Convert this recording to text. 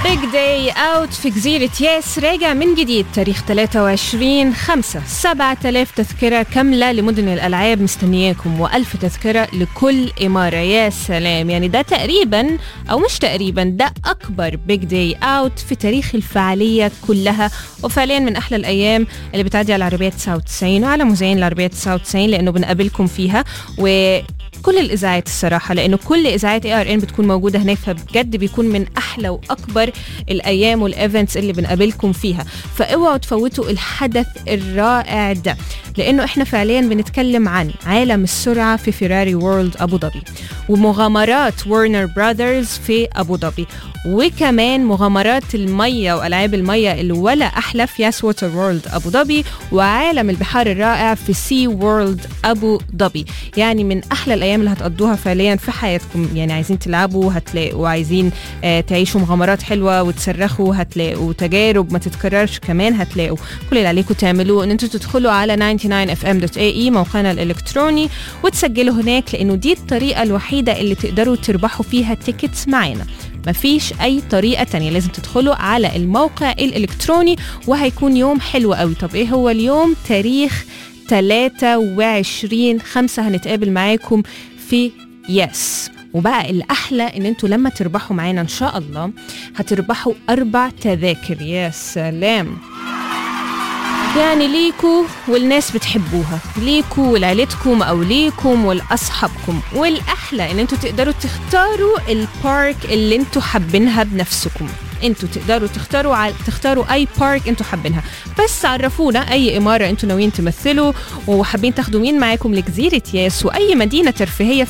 بيج داي اوت في جزيرة ياس راجع من جديد تاريخ 23 5 7000 تذكرة كاملة لمدن الألعاب مستنياكم و1000 تذكرة لكل إمارة يا سلام يعني ده تقريبا أو مش تقريبا ده أكبر بيج داي اوت في تاريخ الفعالية كلها وفعليا من أحلى الأيام اللي بتعدي على العربية 99 وعلى مذيعين العربية 99 لأنه بنقابلكم فيها و كل الاذاعات الصراحه لانه كل اذاعات اي ار ان بتكون موجوده هناك فبجد بيكون من احلى واكبر الايام والايفنتس اللي بنقابلكم فيها فاوعوا تفوتوا الحدث الرائع ده لانه احنا فعليا بنتكلم عن عالم السرعه في فيراري وورلد ابو ظبي ومغامرات ورنر براذرز في ابو ظبي وكمان مغامرات الميه والعاب الميه اللي ولا احلى في ياس ووتر وورلد ابو ظبي وعالم البحار الرائع في سي وورلد ابو ظبي يعني من احلى الايام اللي هتقضوها فعليا في حياتكم يعني عايزين تلعبوا هتلاقوا عايزين آه تعيشوا مغامرات حلوه وتصرخوا هتلاقوا تجارب ما تتكررش كمان هتلاقوا كل اللي عليكم تعملوه ان انتوا تدخلوا على 99fm.ae موقعنا الالكتروني وتسجلوا هناك لانه دي الطريقه الوحيده اللي تقدروا تربحوا فيها تيكتس معانا مفيش اي طريقه تانية لازم تدخلوا على الموقع الالكتروني وهيكون يوم حلو قوي طب ايه هو اليوم تاريخ 23 5 هنتقابل معاكم في يس وبقى الأحلى إن انتوا لما تربحوا معانا إن شاء الله هتربحوا أربع تذاكر يا سلام يعني ليكوا والناس بتحبوها ليكوا ولعيلتكم او ليكم ولاصحابكم والاحلى ان انتوا تقدروا تختاروا البارك اللي انتوا حابينها بنفسكم انتوا تقدروا تختاروا ع... تختاروا اي بارك انتوا حابينها بس عرفونا اي اماره انتوا ناويين تمثلوا وحابين تاخدوا مين معاكم لجزيره ياس واي مدينه ترفيهيه